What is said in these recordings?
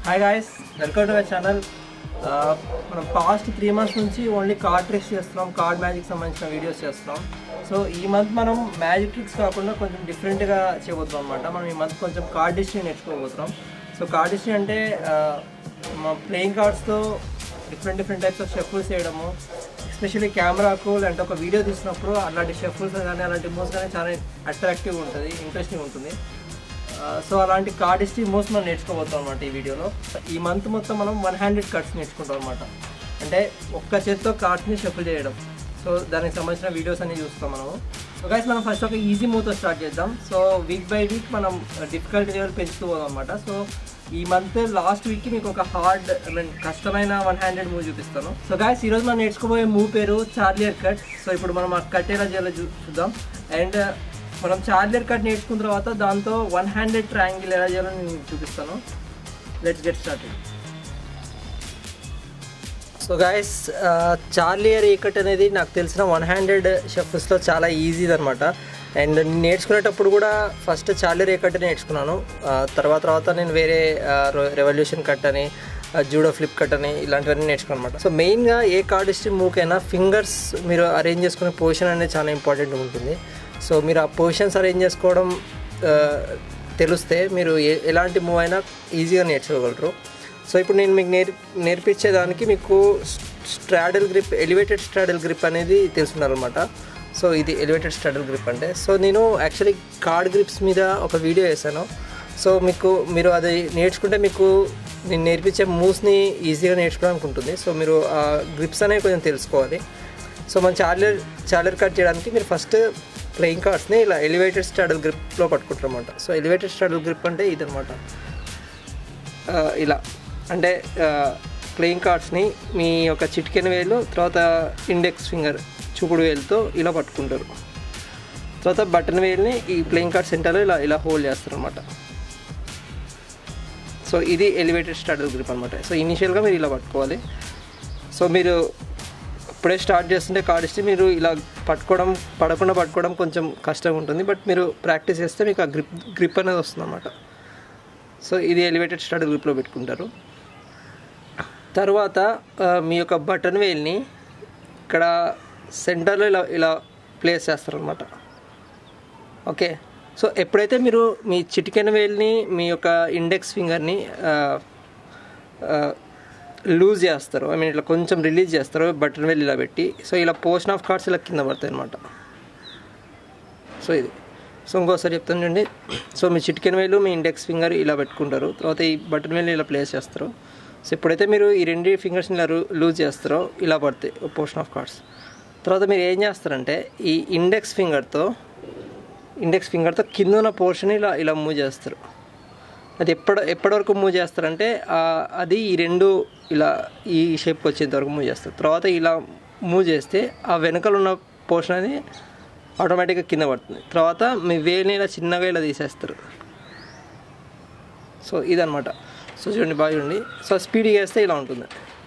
hi guys welcome to my channel మనం past three months నుంచి only card tricks చేస్తున్నాం card magic సంబంధించిన videos చేస్తున్నాం సో ఈ మంత్ మనం మ్యాజిక్ ట్రిక్స్ కాకుండా కొంచెం డిఫరెంట్గా చేయబోతున్నాం అనమాట మనం ఈ మంత్ కొంచెం కార్డ్ హిస్టరీ నేర్చుకోబోతున్నాం సో కార్డ్ హిస్టరీ అంటే మా ప్లేయింగ్ కార్డ్స్తో different different types of shuffles చేయడము ఎస్పెషల్లీ కెమెరాకు లేదంటే ఒక వీడియో తీసినప్పుడు అలాంటి షఫుల్స్ కానీ అలాంటి మూవ్స్ కానీ చాలా అట్రాక్టివ్ ఉంటుంది ఇంట్రెస్టింగ్ ఉంటుంది సో అలాంటి కార్డ్ హిస్టరీ మోస్ట్ మనం నేర్చుకోబోతాం అనమాట ఈ వీడియోలో ఈ మంత్ మొత్తం మనం వన్ హండ్రెడ్ కార్డ్స్ నేర్చుకుంటాం అనమాట అంటే ఒక్క చేత్తో కార్డ్స్ని షఫుల్ చేయడం సో దానికి సంబంధించిన వీడియోస్ అన్ని చూస్తాం మనము సో గైస్ మనం ఫస్ట్ ఒక ఈజీ మూవ్తో స్టార్ట్ చేద్దాం సో వీక్ బై వీక్ మనం డిఫికల్టీ లెవెల్ పెంచుతూ పోదాం అనమాట సో ఈ మంత్ లాస్ట్ వీక్కి మీకు ఒక హార్డ్ ఐ మీన్ కష్టమైన వన్ హండ్రెడ్ మూవ్ చూపిస్తాను సో గాయస్ ఈరోజు మనం నేర్చుకోబోయే మూవ్ పేరు చార్లియర్ కట్ సో ఇప్పుడు మనం ఆ కట్ ఎలా చేయాలో చూ చూద్దాం అండ్ మనం చార్లియర్ కట్ నేర్చుకున్న తర్వాత దాంతో వన్ హ్యాండెడ్ ట్రయాంగిల్ ఎలా చేయాలో నేను చూపిస్తాను let's get started so guys Charlier ఈ కట్ అనేది నాకు తెలిసిన వన్ హ్యాండెడ్ షఫ్స్లో చాలా ఈజీది అనమాట అండ్ నేర్చుకునేటప్పుడు కూడా ఫస్ట్ చార్లియర్ ఏ కట్ నేర్చుకున్నాను ఆ, తర్వాత తర్వాత నేను వేరే రెవల్యూషన్ కట్ అని జూడో ఫ్లిప్ కట్ అని ఇలాంటివన్నీ నేర్చుకున్నాను అనమాట సో మెయిన్గా ఏ కార్డ్ హిస్టరీ మూవ్కైనా ఫింగర్స్ మీరు అరేంజ్ చేసుకునే పొజిషన్ అనేది చాలా ఇంపార్టెంట్ ఉంటుంది సో మీరు ఆ పొజిషన్స్ అరేంజ్ చేసుకోవడం ఆ, తెలిస్తే మీరు ఏ- ఎలాంటి మూవ్ అయినా ఈజీగా నేర్చుకోగలరు సో ఇప్పుడు నేను మీకు నేర్ నేర్పించేదానికి మీకు straddle grip elevated straddle grip అనేది తెలుసున్నారనమాట సో ఇది ఎలివేటెడ్ స్ట్రాడల్ గ్రిప్ అంటే సో నేను యాక్చువల్లీ కార్డ్ గ్రిప్స్ మీద ఒక వీడియో వేసాను సో మీకు మీరు అది నేర్చుకుంటే మీకు నేను నేర్పించే మూవ్స్ని ఈజీగా నేర్చుకోవడానికి ఉంటుంది సో మీరు ఆ గ్రిప్స్ అనేవి కొంచెం తెలుసుకోవాలి సో మన చార్లర్ చార్లర్ కట్ చేయడానికి మీరు ఫస్ట్ ప్లేయింగ్ కార్డ్స్ని ఇలా ఎలివేటెడ్ స్టాడల్ గ్రిప్లో పట్టుకుంటారు అనమాట సో ఎలివేటెడ్ స్టాడల్ గ్రిప్ అంటే ఇదనమాట ఆ, ఇలా అంటే ప్లేయింగ్ కార్డ్స్ని మీ యొక్క చిటికెన వేలు తర్వాత ఇండెక్స్ ఫింగర్ చూపుడు వేలుతో ఇలా పట్టుకుంటారు తర్వాత బటన్ వేలుని ఈ ప్లేయింగ్ కార్డ్ సెంటర్లో ఇలా ఇలా హోల్డ్ చేస్తారు అనమాట సో ఇది ఎలివేటెడ్ స్టాడల్ గ్రిప్ అనమాట సో ఇనిషియల్గా మీరు ఇలా పట్టుకోవాలి సో మీరు ఇప్పుడే స్టార్ట్ చేస్తుంటే కార్డ్ ఇస్తే మీరు ఇలా పట్టుకోవడం పడకుండా పట్టుకోవడం కొంచెం కష్టంగా ఉంటుంది బట్ మీరు ప్రాక్టీస్ చేస్తే మీకు ఆ గ్రిప్ గ్రిప్ అనేది వస్తుంది అనమాట సో ఇది ఎలివేటెడ్ స్టార్ట్ గ్రిప్లో పెట్టుకుంటారు తర్వాత ఆ, మీ యొక్క బటన్ వేల్ని ఇక్కడ సెంటర్లో ఇలా ఇలా ప్లేస్ చేస్తారనమాట ఓకే సో ఎప్పుడైతే మీరు మీ చిటికెన వేల్ని మీ యొక్క ఇండెక్స్ ఫింగర్ని లూజ్ చేస్తారు ఐ మీన్ ఇట్లా కొంచెం రిలీజ్ చేస్తారు బటన్ వేల్ ఇలా పెట్టి సో ఇలా పోర్షన్ ఆఫ్ కార్డ్స్ ఇలా కింద పడతాయి అనమాట సో ఇది సో ఇంకోసారి చెప్తాను చూడండి సో మీ చిటికెన్ వేలు మీ ఇండెక్స్ ఫింగర్ ఇలా పెట్టుకుంటారు తర్వాత ఈ బటన్ వేలు ఇలా ప్లేస్ చేస్తారు సో ఎప్పుడైతే మీరు ఈ రెండు ఫింగర్స్ని ఇలా లూజ్ చేస్తారో ఇలా పడతాయి పోర్షన్ ఆఫ్ కార్డ్స్ తర్వాత మీరు ఏం చేస్తారంటే ఈ ఇండెక్స్ ఫింగర్తో ఇండెక్స్ ఫింగర్తో కింద ఉన్న పోర్షన్ ఇలా ఇలా మూవ్ చేస్తారు అది ఎప్పటి ఎప్పటి వరకు మూవ్ చేస్తారంటే ఆ, అది ఈ రెండు ఇలా ఈ షేప్కి వచ్చేంత వరకు మూవ్ చేస్తారు తర్వాత ఇలా మూవ్ చేస్తే ఆ వెనకాల ఉన్న పోర్షన్ అనేది ఆటోమేటిక్గా కింద పడుతుంది తర్వాత మీ వేలిని ఇలా చిన్నగా ఇలా తీసేస్తారు సో ఇదనమాట సో చూడండి బాగా చూడండి సో స్పీడ్గా వేస్తే ఇలా ఉంటుంది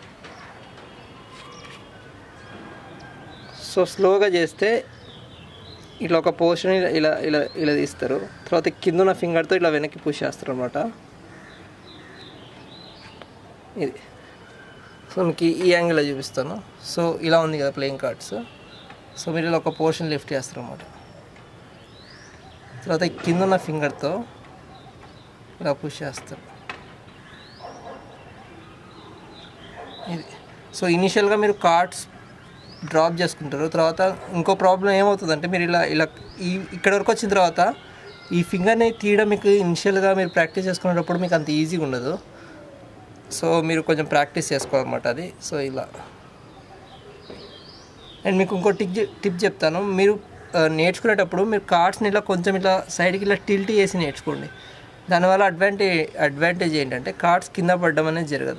సో స్లోగా చేస్తే ఇట్లా ఒక పోర్షన్ ఇలా ఇలా ఇలా ఇలా తీస్తారు తర్వాత కింద ఉన్న ఫింగర్తో ఇలా వెనక్కి పుష్ చేస్తారు అనమాట ఇది సో మీకు ఈ యాంగిల్లో చూపిస్తాను సో ఇలా ఉంది కదా ప్లేయింగ్ కార్డ్స్ సో మీరు ఇలా ఒక పోర్షన్ లిఫ్ట్ చేస్తారు అనమాట తర్వాత ఈ కింద ఉన్న ఫింగర్తో ఇలా పుష్ చేస్తారు ఇది సో ఇనిషియల్గా మీరు కార్డ్స్ డ్రాప్ చేసుకుంటారు తర్వాత ఇంకో ప్రాబ్లం ఏమవుతుందంటే మీరు ఇలా ఇలా ఈ ఇక్కడ వరకు వచ్చిన తర్వాత ఈ ఫింగర్ని తీయడం మీకు ఇనిషియల్గా మీరు ప్రాక్టీస్ చేసుకునేటప్పుడు మీకు అంత ఈజీగా ఉండదు సో మీరు కొంచెం ప్రాక్టీస్ చేసుకోవాలన్నమాట అది సో ఇలా అండ్ మీకు ఇంకో టిప్ టిప్ చెప్తాను మీరు ఆ, నేర్చుకునేటప్పుడు మీరు కార్డ్స్ని ఇలా కొంచెం ఇట్లా సైడ్కి ఇలా టిల్ట్ చేసి నేర్చుకోండి దానివల్ల అడ్వాంటేజ్ అడ్వాంటేజ్ ఏంటంటే కార్డ్స్ కింద పడడం అనేది జరగదు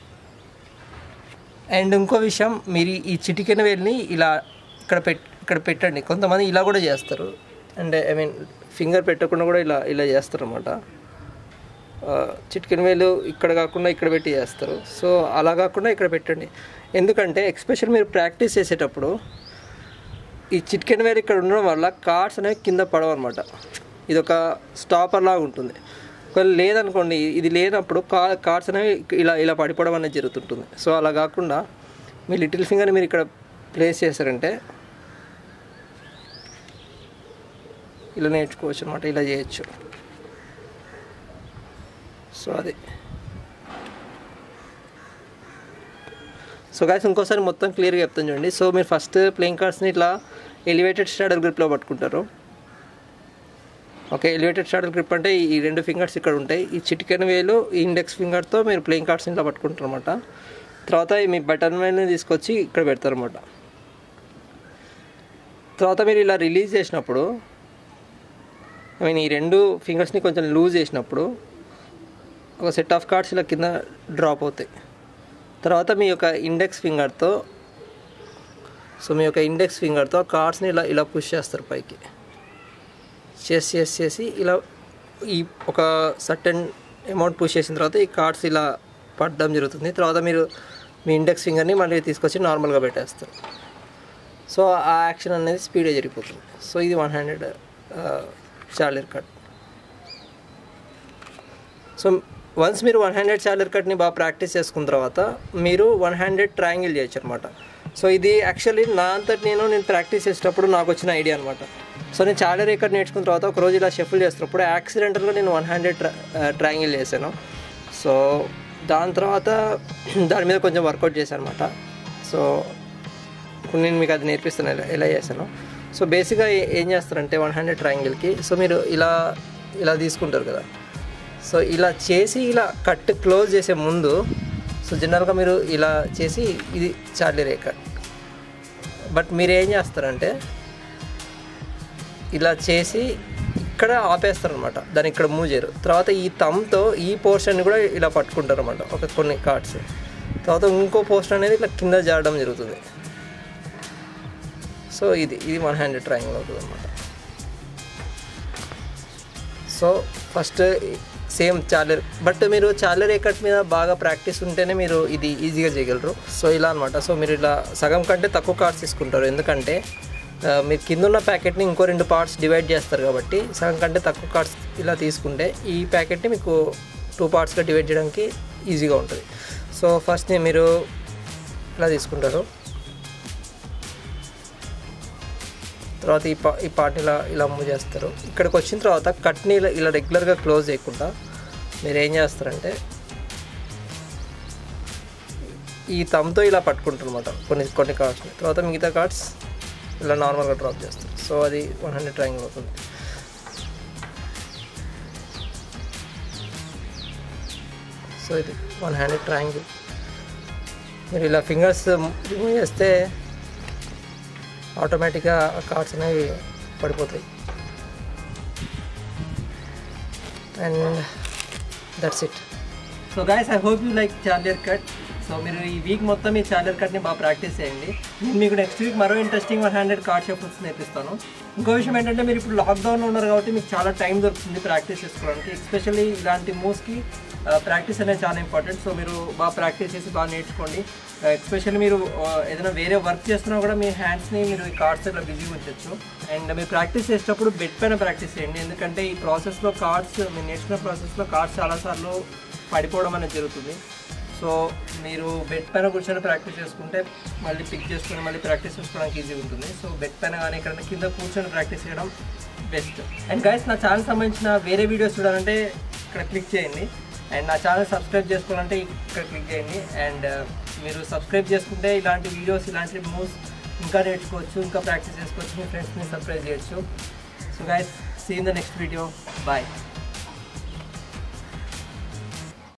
అండ్ ఇంకో విషయం మీరు ఈ చిటికెన వేలిని ఇలా ఇక్కడ పెట్ ఇక్కడ పెట్టండి కొంతమంది ఇలా కూడా చేస్తారు అండ్ ఐ మీన్ ఫింగర్ పెట్టకుండా కూడా ఇలా ఇలా చేస్తారు అనమాట చిటికెన వేలు ఇక్కడ కాకుండా ఇక్కడ పెట్టి చేస్తారు సో అలా కాకుండా ఇక్కడ పెట్టండి ఎందుకంటే ఎక్స్పెషల్ మీరు ప్రాక్టీస్ చేసేటప్పుడు ఈ చిటికెన వేలు ఇక్కడ ఉండడం వల్ల కార్డ్స్ అనేవి కింద పడవు అనమాట ఇది ఒక స్టాపర్ లాగా ఉంటుంది ఒకవేళ లేదనుకోండి ఇది లేనప్పుడు కా కార్డ్స్ అనేవి ఇలా ఇలా పడిపోవడం అనేది జరుగుతుంటుంది సో అలా కాకుండా మీ లిటిల్ ఫింగర్ని మీరు ఇక్కడ ప్లేస్ చేశారంటే ఇలా నేర్చుకోవచ్చు అనమాట ఇలా చేయొచ్చు సో అది సో గాయస్ ఇంకోసారి మొత్తం క్లియర్గా చెప్తాను చూడండి సో మీరు ఫస్ట్ ప్లేయింగ్ కార్డ్స్ని ఇట్లా ఎలివేటెడ్ స్టాడర్ గ్రిప్లో పట్టుకుంటారు ఓకే ఎలివేటెడ్ స్టాడర్ గ్రిప్ అంటే ఈ రెండు ఫింగర్స్ ఇక్కడ ఉంటాయి ఈ చిటికెన్ వేలు ఈ ఇండెక్స్ ఫింగర్తో మీరు ప్లేయింగ్ కార్డ్స్ని ఇట్లా పట్టుకుంటారు అనమాట తర్వాత ఈ మీ బటన్ వేల్ని తీసుకొచ్చి ఇక్కడ పెడతారు అనమాట తర్వాత మీరు ఇలా రిలీజ్ చేసినప్పుడు ఐ మీన్ ఈ రెండు ఫింగర్స్ని కొంచెం లూజ్ చేసినప్పుడు ఒక సెట్ ఆఫ్ కార్డ్స్ ఇలా కింద డ్రాప్ అవుతాయి తర్వాత మీ యొక్క ఇండెక్స్ ఫింగర్తో సో మీ యొక్క ఇండెక్స్ ఫింగర్తో కార్డ్స్ని ఇలా ఇలా పుష్ చేస్తారు పైకి చేసి చేసి చేసి ఇలా ఈ ఒక సర్టెన్ అమౌంట్ పుష్ చేసిన తర్వాత ఈ కార్డ్స్ ఇలా పడడం జరుగుతుంది తర్వాత మీరు మీ ఇండెక్స్ ఫింగర్ని మళ్ళీ తీసుకొచ్చి నార్మల్గా పెట్టేస్తారు సో ఆ యాక్షన్ అనేది స్పీడ్గా జరిగిపోతుంది సో ఇది one handed Charlier cut so once మీరు వన్ హండ్రెడ్ చాలర్ కట్ని బాగా ప్రాక్టీస్ చేసుకున్న తర్వాత మీరు వన్ హండ్రెడ్ ట్రయాంగిల్ చేయొచ్చు అనమాట సో ఇది యాక్చువల్లీ నా అంతటి నేను నేను ప్రాక్టీస్ చేసేటప్పుడు నాకు వచ్చిన ఐడియా అనమాట సో నేను చాలర్ కట్ నేర్చుకున్న తర్వాత ఒక రోజు ఇలా షెఫుల్ చేస్తున్నప్పుడు యాక్సిడెంటల్గా నేను వన్ హండ్రెడ్ ట్రయాంగిల్ చేశాను సో దాని తర్వాత దాని మీద కొంచెం వర్కౌట్ చేశాను అనమాట సో ఇప్పుడు నేను మీకు అది నేర్పిస్తాను ఎలా ఎలా చేశాను సో బేసిక్గా ఏ- ఏం చేస్తారంటే వన్ హండ్రెడ్ ట్రయాంగిల్కి సో మీరు ఇలా ఇలా తీసుకుంటారు కదా సో ఇలా చేసి ఇలా కట్ క్లోజ్ చేసే ముందు సో జనరల్గా మీరు ఇలా చేసి ఇది చార్లీ రే కట్ బట్ మీరు ఏం చేస్తారంటే ఇలా చేసి ఇక్కడ ఆపేస్తారు అనమాట దాన్ని ఇక్కడ మూవ్ చేయరు తర్వాత ఈ తమ్తో ఈ పోర్షన్ కూడా ఇలా పట్టుకుంటారు అనమాట ఒక కొన్ని కార్డ్స్ తర్వాత ఇంకో పోర్షన్ అనేది ఇట్లా కింద జారడం జరుగుతుంది సో ఇది ఇది వన్ హండ్రెడ్ ట్రయాంగిల్ అవుతుంది అనమాట so first same Charlier but మీరు చార్లర్ కట్ మీద బాగా ప్రాక్టీస్ ఉంటేనే మీరు ఇది ఈజీగా చేయగలరు సో ఇలా అనమాట సో మీరు ఇలా సగం కంటే తక్కువ కార్డ్స్ తీసుకుంటారు ఎందుకంటే ఆ, మీరు కింద ఉన్న ప్యాకెట్ని ఇంకో రెండు పార్ట్స్ డివైడ్ చేస్తారు కాబట్టి సగం కంటే తక్కువ కార్డ్స్ ఇలా తీసుకుంటే ఈ ప్యాకెట్ని మీకు టూ పార్ట్స్గా డివైడ్ చేయడానికి ఈజీగా ఉంటుంది సో ఫస్ట్ మీరు ఇలా తీసుకుంటారు తర్వాత ఈ పా ఈ పార్ట్ ఇలా ఇలా మూవ్ చేస్తారు ఇక్కడికి వచ్చిన తర్వాత కట్ని ఇలా ఇలా రెగ్యులర్గా క్లోజ్ చేయకుండా మీరు ఏం చేస్తారంటే ఈ తమ్తో ఇలా పట్టుకుంటారు అనమాట కొన్ని కొన్ని కార్డ్స్ని తర్వాత మిగతా కార్డ్స్ ఇలా నార్మల్గా డ్రాప్ చేస్తారు సో అది వన్ హండ్రెడ్ ట్రయాంగిల్ అవుతుంది సో ఇది వన్ హండ్రెడ్ ట్రయాంగిల్ మీరు ఇలా ఫింగర్స్ రిమూవ్ చేస్తే ఆటోమేటిక్గా కార్డ్స్ అనేవి పడిపోతాయి and that's it so guys I hope you like Charlier cut so మీరు ఈ వీక్ మొత్తం ఈ చార్జర్ కట్ని బాగా ప్రాక్టీస్ చేయండి నేను మీకు నెక్స్ట్ వీక్ మరో interesting one handed card shuffles నేర్పిస్తాను ఇంకో విషయం ఏంటంటే మీరు ఇప్పుడు లాక్డౌన్లో ఉన్నారు కాబట్టి మీకు చాలా టైం దొరుకుతుంది ప్రాక్టీస్ చేసుకోవడానికి ఎస్పెషల్లీ ఇలాంటి మూవ్స్కి ప్రాక్టీస్ అనేది చాలా ఇంపార్టెంట్ సో మీరు బాగా ప్రాక్టీస్ చేసి బాగా నేర్చుకోండి ఎస్పెషల్లీ మీరు ఆ, ఏదైనా వేరే వర్క్ చేస్తున్నా కూడా మీ హ్యాండ్స్ని మీరు ఈ కార్డ్స్ ఇట్లా బిజీగా ఉంచవచ్చు అండ్ మీరు ప్రాక్టీస్ చేసేటప్పుడు బెడ్ పైన ప్రాక్టీస్ చేయండి ఎందుకంటే ఈ ప్రాసెస్లో కార్డ్స్ మీరు నేర్చుకున్న ప్రాసెస్లో కార్డ్స్ చాలాసార్లు పడిపోవడం అనేది జరుగుతుంది సో మీరు బెడ్ పైన కూర్చొని ప్రాక్టీస్ చేసుకుంటే మళ్ళీ పిక్ చేసుకుని మళ్ళీ ప్రాక్టీస్ చేసుకోవడానికి ఈజీగా ఉంటుంది సో బెడ్ పైన కానీ ఇక్కడ కింద కూర్చొని ప్రాక్టీస్ చేయడం బెస్ట్ అండ్ గైస్ నా ఛానల్ సంబంధించిన వేరే వీడియోస్ చూడాలంటే ఇక్కడ క్లిక్ చేయండి అండ్ నా ఛానల్ సబ్స్క్రైబ్ చేసుకోవాలంటే ఇక్కడ క్లిక్ చేయండి అండ్ మీరు సబ్స్క్రైబ్ చేసుకుంటే ఇలాంటి వీడియోస్ ఇలాంటి మూవ్స్ ఇంకా నేర్చుకోవచ్చు ఇంకా ప్రాక్టీస్ చేసుకోవచ్చు మీ ఫ్రెండ్స్ని సర్ప్రైజ్ చేయొచ్చు so guys see in the next video bye